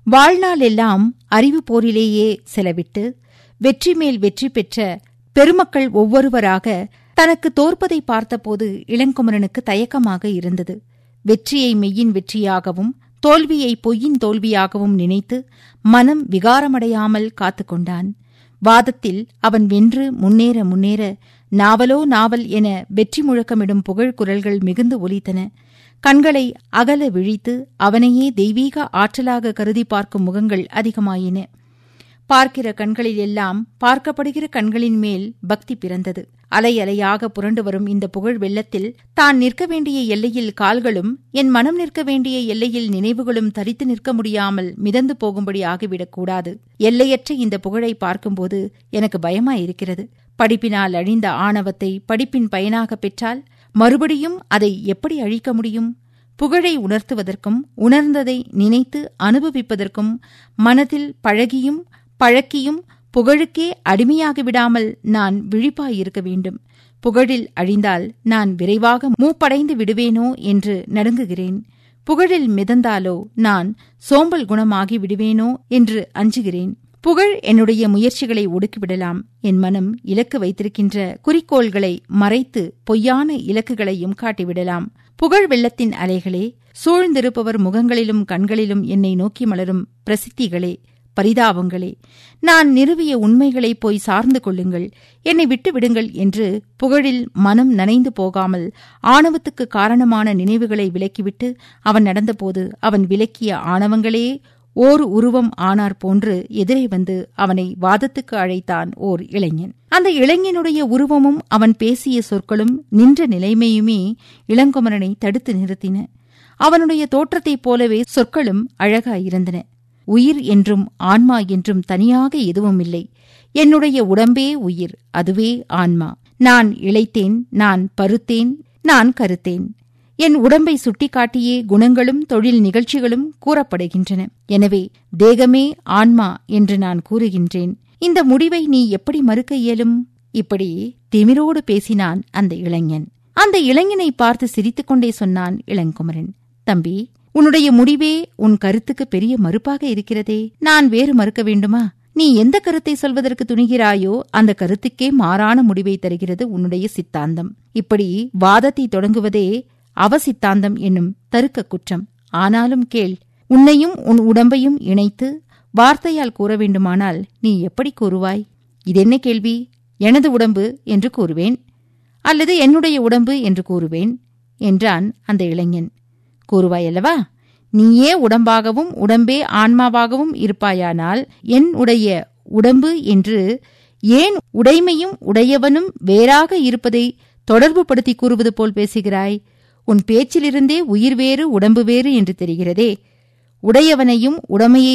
வாழ்நாள் எல்லாம் அறிவு போரிலேயே செலவிட்டு வெற்றி மேல் வெற்றி பெற்ற பெருமக்கள் ஒவ்வொருவராக தனக்கு தோற்பதை பார்த்தபோது இளங்குமரனுக்கு தயக்கமாக இருந்தது வெற்றியை மெய்யின் வெற்றியாகவும் தோல்வியை பொய்யின் தோல்வியாகவும் நினைத்து மனம் விகாரமடையாமல் காத்துக்கொண்டான் வாதத்தில் அவன் வென்று முன்னேற முன்னேற நாவலோ நாவல் என வெற்றி முழக்கமிடும் புகழ் குரல்கள் மிகுந்து ஒலித்தன கண்களை அகல விழித்து அவனையே தெய்வீக ஆற்றலாக கருதி பார்க்கும் முகங்கள் அதிகமாயின பார்க்கிற கண்களில் எல்லாம் பார்க்கப்படுகிற கண்களின் மேல் பக்தி பிறந்தது அலை அலையாக புரண்டு வரும் இந்த புகழ் வெள்ளத்தில் தான் நிற்க வேண்டிய எல்லையில் கால்களும் என் மனம் நிற்க வேண்டிய எல்லையில் நினைவுகளும் தரித்து நிற்க முடியாமல் மிதந்து போகும்படி ஆகிவிடக்கூடாது எல்லையற்ற இந்த புகழை பார்க்கும்போது எனக்கு பயமாயிருக்கிறது படிப்பினால் அழிந்த ஆணவத்தை படிப்பின் பயனாக பெற்றால் மறுபடியும் அதை எப்படி அழிக்க முடியும் புகழை உணர்த்துவதற்கும் உணர்ந்ததை நினைத்து அனுபவிப்பதற்கும் மனதில் பழகியும் பழக்கியும் புகழுக்கே அடிமையாகி விடாமல் நான் விழிப்பாயிருக்க வேண்டும் புகழில் அழிந்தால் நான் விரைவாக மூப்படைந்து விடுவேனோ என்று நடுங்குகிறேன் புகழில் மிதந்தாலோ நான் சோம்பல் குணமாகி விடுவேனோ என்று அஞ்சுகிறேன் புகழ் என்னுடைய முயற்சிகளை ஒடுக்கிவிடலாம் என் மனம் இலக்கு வைத்திருக்கின்ற குறிக்கோள்களை மறைத்து பொய்யான இலக்குகளையும் காட்டிவிடலாம் புகழ் வெள்ளத்தின் அலைகளே சூழ்ந்திருப்பவர் முகங்களிலும் கண்களிலும் என்னை நோக்கி மலரும் பிரசித்திகளே பரிதாபங்களே நான் நிறுவிய உண்மைகளை போய் சார்ந்து கொள்ளுங்கள் என்னை விட்டு விடுங்கள் என்று புகழில் மனம் நனைந்து போகாமல் ஆணவத்துக்கு காரணமான நினைவுகளை விலக்கிவிட்டு அவன் நடந்தபோது அவன் விலக்கிய ஆணவங்களே ஓர் உருவம் ஆனார் போன்று எதிரே வந்து அவனை வாதத்துக்கு அழைத்தான் ஓர் இளைஞன் அந்த இளைஞனுடைய உருவமும் அவன் பேசிய சொற்களும் நின்ற நிலைமையுமே இளங்குமரனை தடுத்து நிறுத்தின அவனுடைய தோற்றத்தைப் போலவே சொற்களும் அழகாயிருந்தன உயிர் என்றும் ஆன்மா என்றும் தனியாக எதுவும் இல்லை என்னுடைய உடம்பே உயிர் அதுவே ஆன்மா நான் இழைத்தேன் நான் பருத்தேன் நான் கருத்தேன் என் உடம்பை சுட்டிக்காட்டியே குணங்களும் தொழில் நிகழ்ச்சிகளும் கூறப்படுகின்றன எனவே தேகமே ஆன்மா என்று நான் கூறுகின்றேன் இந்த முடிவை நீ எப்படி மறுக்க இயலும் இப்படி திமிரோடு பேசினான் அந்த இளைஞன் அந்த இளைஞனை பார்த்து சிரித்துக்கொண்டே சொன்னான் இளங்குமரன் தம்பி உன்னுடைய முடிவே உன் கருத்துக்கு பெரிய மறுப்பாக இருக்கிறதே நான் வேறு மறுக்க வேண்டுமா நீ எந்த கருத்தை சொல்வதற்கு துணிகிறாயோ அந்த கருத்துக்கே மாறான முடிவை தருகிறது உன்னுடைய சித்தாந்தம் இப்படி வாதத்தை தொடங்குவதே அவசித்தாந்தம் என்னும் தருக்க குற்றம் ஆனாலும் கேள் உன்னையும் உன் உடம்பையும் இணைத்து வார்த்தையால் கூற வேண்டுமானால் நீ எப்படி கூறுவாய் இதென்ன கேள்வி எனது உடம்பு என்று கூறுவேன் அல்லது என்னுடைய உடம்பு என்று கூறுவேன் என்றான் அந்த இளைஞன் கூறுவாயல்லவா நீயே உடம்பாகவும் உடம்பே ஆன்மாவாகவும் இருப்பாயானால் என் உடைய உடம்பு என்று ஏன் உடைமையும் உடையவனும் வேறாக இருப்பதை தொடர்புபடுத்தி கூறுவது போல் பேசுகிறாய் உன் பேச்சிலிருந்தே உயிர் வேறு உடம்பு வேறு என்று தெரிகிறதே உடையவனையும் உடமையை